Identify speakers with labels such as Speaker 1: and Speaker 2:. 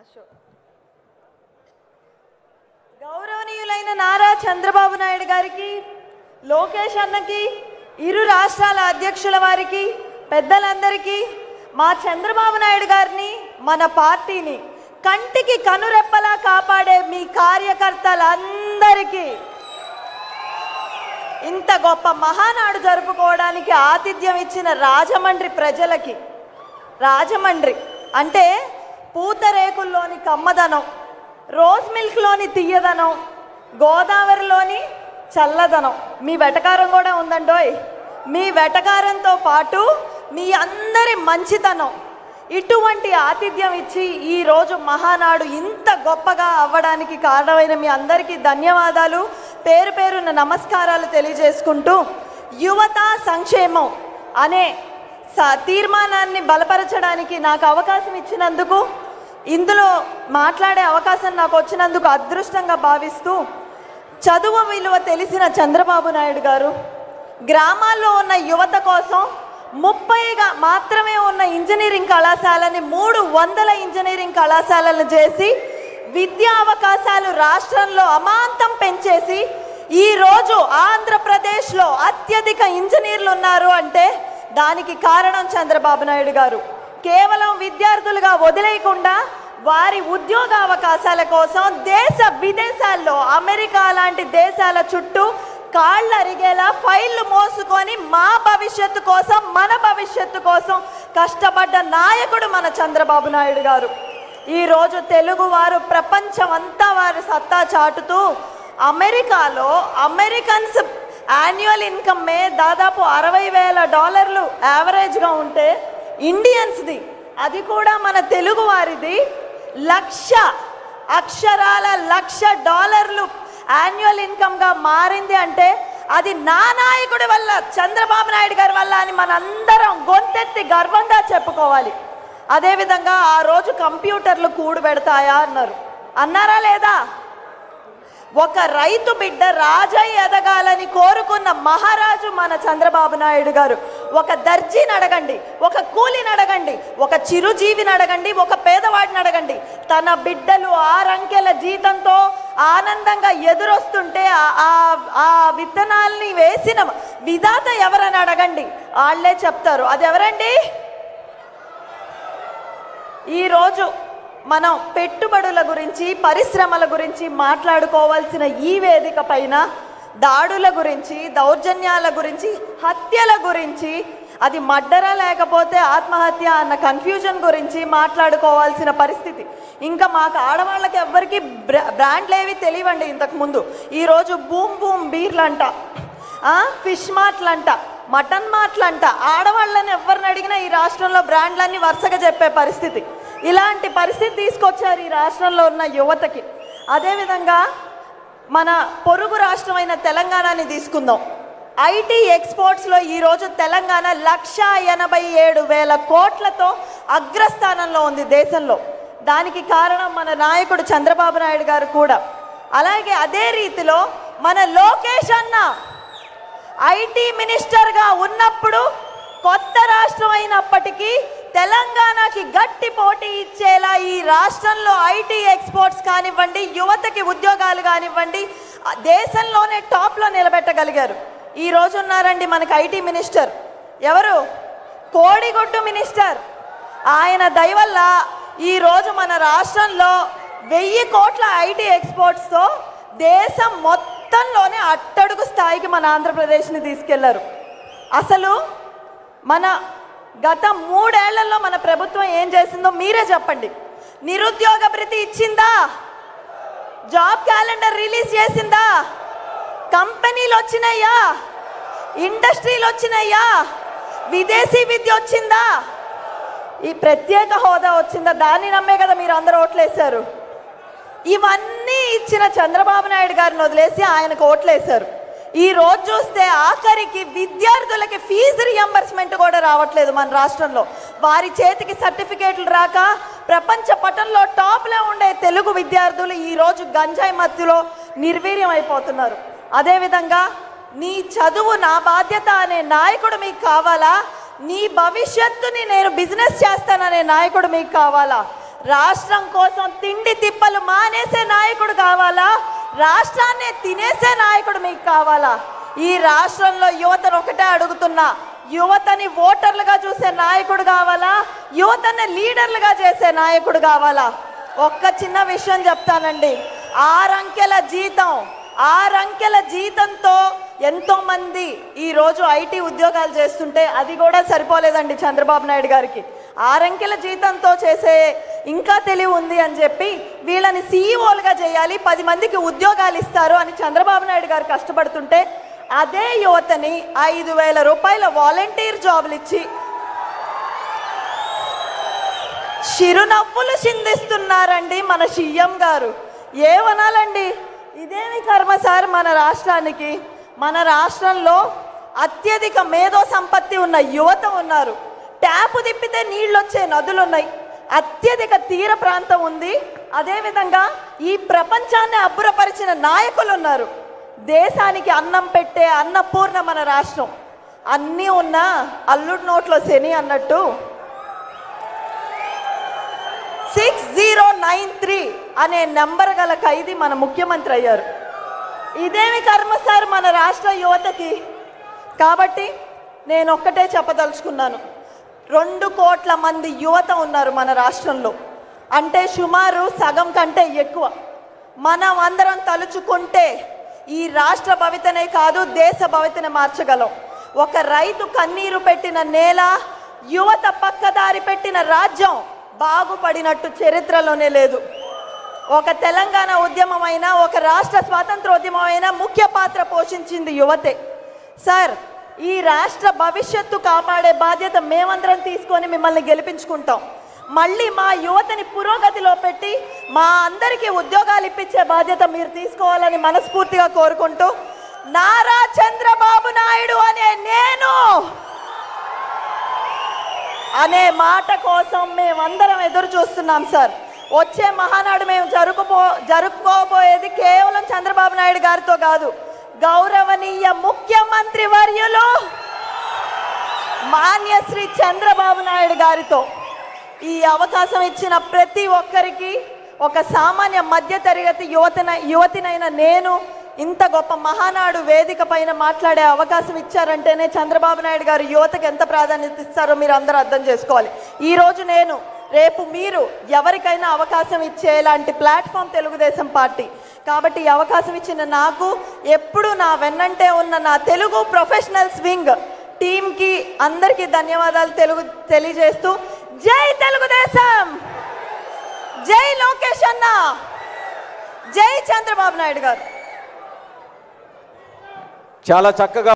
Speaker 1: అశోక్ గౌరవనీయులైన నారా చంద్రబాబు నాయుడు గారికి లోకేష్ అన్నకి ఇరు రాష్ట్రాల అధ్యక్షుల వారికి పెద్దలందరికీ మా చంద్రబాబు నాయుడు గారిని మన పార్టీని కంటికి కనురెప్పలా కాపాడే మీ కార్యకర్తలందరికీ ఇంత గొప్ప మహానాడు జరుపుకోవడానికి ఆతిథ్యం ఇచ్చిన రాజమండ్రి ప్రజలకి రాజమండ్రి అంటే పూతరేకుల్లోని కమ్మదనం రోజ్ మిల్క్లోని తీయదనం గోదావరిలోని చల్లదనం మీ వెటకారం కూడా ఉందండోయ్ మీ వెటకారంతో పాటు మీ అందరి మంచితనం ఇటువంటి ఆతిథ్యం ఇచ్చి ఈరోజు మహానాడు ఇంత గొప్పగా అవ్వడానికి కారణమైన మీ అందరికీ ధన్యవాదాలు పేరు పేరున నమస్కారాలు తెలియజేసుకుంటూ యువత సంక్షేమం అనే స- తీర్మానాన్ని బలపరచడానికి నాకు అవకాశం ఇచ్చినందుకు ఇందులో మాట్లాడే అవకాశం నాకు వచ్చినందుకు అదృష్టంగా భావిస్తూ చదువు విలువ తెలిసిన చంద్రబాబు నాయుడు గారు గ్రామాల్లో ఉన్న యువత కోసం ముప్పైగా మాత్రమే ఉన్న ఇంజనీరింగ్ కళాశాలని మూడు వందల ఇంజనీరింగ్ కళాశాలను చేసి విద్యా అవకాశాలు రాష్ట్రంలో అమాంతం పెంచేసి ఈరోజు ఆంధ్రప్రదేశ్లో అత్యధిక ఇంజనీర్లు ఉన్నారు అంటే దానికి కారణం చంద్రబాబు నాయుడు గారు కేవలం విద్యార్థులుగా వదిలేయకుండా వారి ఉద్యోగ అవకాశాల కోసం దేశ విదేశాల్లో అమెరికా లాంటి దేశాల చుట్టూ కాళ్ళు అరిగేలా ఫైళ్ళు మోసుకొని మా భవిష్యత్తు కోసం మన భవిష్యత్తు కోసం కష్టపడ్డ నాయకుడు మన చంద్రబాబు నాయుడు గారు ఈరోజు తెలుగు వారు ప్రపంచం అంతా వారి సత్తా చాటుతూ అమెరికాలో అమెరికన్స్ యాన్యువల్ ఇన్కమ్మే దాదాపు అరవై వేల డాలర్లు యావరేజ్గా ఉంటే ఇండియన్స్ది అది కూడా మన తెలుగు వారిది లక్ష అక్షరాల లక్ష డాలర్లు యాన్యువల్ ఇన్కమ్గా మారింది అంటే అది నా నాయకుడి వల్ల చంద్రబాబు నాయుడు గారి వల్ల అని మనందరం గొంతెత్తి గర్వంగా చెప్పుకోవాలి అదేవిధంగా ఆ రోజు కంప్యూటర్లు కూడు పెడతాయా అన్నారు అన్నారా లేదా ఒక రైతు బిడ్డ రాజై ఎదగాలని కోరుకున్న మహారాజు మన చంద్రబాబు నాయుడు గారు ఒక దర్జీని అడగండి ఒక కూలిని అడగండి ఒక చిరుజీవిని అడగండి ఒక పేదవాడిని అడగండి తన బిడ్డలు ఆరంకెల జీతంతో ఆనందంగా ఎదురొస్తుంటే ఆ- ఆ- ఆ విత్తనాల్ని వేసిన విధాత ఎవరని అడగండి వాళ్ళే చెప్తారు అది ఎవరండి ఈరోజు మనం పెట్టుబడుల గురించి పరిశ్రమల గురించి మాట్లాడుకోవాల్సిన ఈ వేదిక పైన దాడుల గురించి దౌర్జన్యాల గురించి హత్యల గురించి అది మడ్డరా లేకపోతే ఆత్మహత్య అన్న కన్ఫ్యూజన్ గురించి మాట్లాడుకోవాల్సిన పరిస్థితి ఇంకా మాకు ఆడవాళ్ళకి ఎవ్వరికి బ్రా బ్రాండ్లు ఏవి తెలియవండి ఇంతకు ముందు ఈరోజు బూమ్ బూమ్ బీర్లంట ఆ, ఫిష్ మార్ట్లంట మటన్ మార్ట్లంట ఆడవాళ్ళని ఎవరిని అడిగినా ఈ రాష్ట్రంలో బ్రాండ్లన్నీ వరుసగా చెప్పే పరిస్థితి ఇలాంటి పరిస్థితి తీసుకొచ్చారు ఈ రాష్ట్రంలో ఉన్న యువతకి అదేవిధంగా మన పొరుగు రాష్ట్రమైన తెలంగాణని తీసుకుందాం ఐటీ ఎక్స్పోర్ట్స్లో ఈరోజు తెలంగాణ లక్ష ఎనభై ఏడు వేల కోట్లతో అగ్రస్థానంలో ఉంది దేశంలో దానికి కారణం మన నాయకుడు చంద్రబాబు నాయుడు గారు కూడా అలాగే అదే రీతిలో మన లోకేష్ అన్న ఐటీ మినిస్టర్గా ఉన్నప్పుడు కొత్త రాష్ట్రం అయినప్పటికీ తెలంగాణకి గట్టి పోటీ ఇచ్చేలా ఈ రాష్ట్రంలో ఐటీ ఎక్స్పోర్ట్స్ కానివ్వండి యువతకి ఉద్యోగాలు కానివ్వండి ఆ దేశంలోనే టాప్లో నిలబెట్టగలిగారు ఈ రోజు ఉన్నారండి మనకి ఐటీ మినిస్టర్ ఎవరు కోడిగుడ్డు మినిస్టర్ ఆయన దయ వల్ల ఈరోజు మన రాష్ట్రంలో వెయ్యి కోట్ల ఐటీ ఎక్స్పోర్ట్స్తో దేశం మొత్తంలోనే అట్టడుగు స్థాయికి మన ఆంధ్రప్రదేశ్ని తీసుకెళ్లారు అసలు మన గత మూడేళ్లలో మన ప్రభుత్వం ఏం చేసిందో మీరే చెప్పండి నిరుద్యోగ భృతి ఇచ్చిందా జాబ్ క్యాలెండర్ రిలీజ్ చేసిందా కంపెనీలు వచ్చినాయా ఇండస్ట్రీలు వచ్చినాయా విదేశీ విద్య వచ్చిందా ఈ ప్రత్యేక హోదా వచ్చిందా దాన్ని నమ్మే కదా మీరు అందరూ ఓట్లేశారు ఇవన్నీ ఇచ్చిన చంద్రబాబు నాయుడు గారిని వదిలేసి ఆయనకు ఓట్లేశారు ఈ రోజు చూస్తే ఆఖరికి విద్యార్థులకి ఫీజు రియంబర్స్మెంట్ కూడా రావట్లేదు మన రాష్ట్రంలో వారి చేతికి సర్టిఫికేట్లు రాక ప్రపంచ పటంలో టాప్లో ఉండే తెలుగు విద్యార్థులు ఈ రోజు గంజాయి మత్తులో నిర్వీర్యం అయిపోతున్నారు అదేవిధంగా నీ చదువు నా బాధ్యత అనే నాయకుడు మీకు కావాలా నీ భవిష్యత్తుని నేను బిజినెస్ చేస్తాననే నాయకుడు మీకు కావాలా రాష్ట్రం కోసం తిండి తిప్పలు మానేసే నాయకుడు కావాలా రాష్ట్రాన్నే తినేసే నాయకుడు మీకు కావాలా ఈ రాష్ట్రంలో యువతను ఒకటే అడుగుతున్నా యువతని ఓటర్లుగా చూసే నాయకుడు కావాలా యువతని లీడర్లుగా చేసే నాయకుడు కావాలా ఒక్క చిన్న విషయం చెప్తానండి ఆరంకెల జీతం ఆరంకెల జీతంతో ఎంతో మంది ఈ రోజు ఐటీ ఉద్యోగాలు చేస్తుంటే అది కూడా సరిపోలేదండి చంద్రబాబు నాయుడు గారికి ఆరంకెల జీతంతో చేసే ఇంకా తెలివి ఉంది అని చెప్పి వీళ్ళని సీఈఓలుగా చేయాలి పది మందికి ఉద్యోగాలు ఇస్తారు అని చంద్రబాబు నాయుడు గారు కష్టపడుతుంటే అదే యువతని ఐదు వేల రూపాయల వాలంటీర్ జాబులు ఇచ్చి చిరునవ్వులు చిందిస్తున్నారండి మన సీఎం గారు ఏమనాలండి ఇదేమి కర్మ సార్ మన రాష్ట్రానికి మన రాష్ట్రంలో అత్యధిక మేధో సంపత్తి ఉన్న యువత ఉన్నారు ట్యాపు తిప్పితే నీళ్ళు వచ్చే నదులు ఉన్నాయి అత్యధిక తీర ప్రాంతం ఉంది అదేవిధంగా ఈ ప్రపంచాన్ని అబ్బురపరిచిన నాయకులు ఉన్నారు దేశానికి అన్నం పెట్టే అన్నపూర్ణ మన రాష్ట్రం అన్నీ ఉన్న అల్లుడు నోట్లో శని అన్నట్టు సిక్స్ జీరో నైన్ త్రీ అనే నెంబర్ గల ఖైదీ మన ముఖ్యమంత్రి అయ్యారు ఇదేమి కర్మ సార్ మన రాష్ట్ర యువతకి కాబట్టి నేను ఒక్కటే చెప్పదలుచుకున్నాను రెండు కోట్ల మంది యువత ఉన్నారు మన రాష్ట్రంలో అంటే సుమారు సగం కంటే ఎక్కువ మనం అందరం తలుచుకుంటే ఈ రాష్ట్ర భవితనే కాదు దేశ భవితనే మార్చగలం ఒక రైతు కన్నీరు పెట్టిన నేల యువత పక్కదారి పెట్టిన రాజ్యం బాగుపడినట్టు చరిత్రలోనే లేదు ఒక తెలంగాణ ఉద్యమం అయినా ఒక రాష్ట్ర స్వాతంత్రోద్యమం అయినా ముఖ్య పాత్ర పోషించింది యువతే సార్ ఈ రాష్ట్ర భవిష్యత్తు కాపాడే బాధ్యత మేమందరం తీసుకొని మిమ్మల్ని గెలిపించుకుంటాం మళ్ళీ మా యువతని పురోగతిలో పెట్టి మా అందరికీ ఉద్యోగాలు ఇప్పించే బాధ్యత మీరు తీసుకోవాలని మనస్ఫూర్తిగా కోరుకుంటూ నారా చంద్రబాబు నాయుడు అనే నేను అనే మాట కోసం మేమందరం ఎదురు చూస్తున్నాం సార్ వచ్చే మహానాడు మేము జరుపుకో జరుపుకోబోయేది కేవలం చంద్రబాబు నాయుడు గారితో కాదు గౌరవనీయ ముఖ్యమంత్రి వర్యులు మాన్య శ్రీ చంద్రబాబు నాయుడు గారితో ఈ అవకాశం ఇచ్చిన ప్రతి ఒక్కరికి ఒక సామాన్య మధ్యతరగతి యువతన యువతినైన నేను ఇంత గొప్ప మహానాడు వేదిక పైన మాట్లాడే అవకాశం ఇచ్చారంటేనే చంద్రబాబు నాయుడు గారు యువతకు ఎంత ప్రాధాన్యత ఇస్తారో మీరు అందరూ అర్థం చేసుకోవాలి ఈ రోజు నేను రేపు మీరు ఎవరికైనా అవకాశం ఇచ్చేలాంటి ప్లాట్ఫామ్ తెలుగుదేశం పార్టీ కాబట్టి ఈ అవకాశం ఇచ్చిన నాకు ఎప్పుడు నా వెన్నంటే ఉన్న నా తెలుగు ప్రొఫెషనల్ స్వింగ్ టీంకి అందరికీ ధన్యవాదాలు తెలుగు తెలియజేస్తూ జై తెలుగుదేశం జై లోకేష్ అన్న జై చంద్రబాబు నాయుడు గారు
Speaker 2: చాలా చక్కగా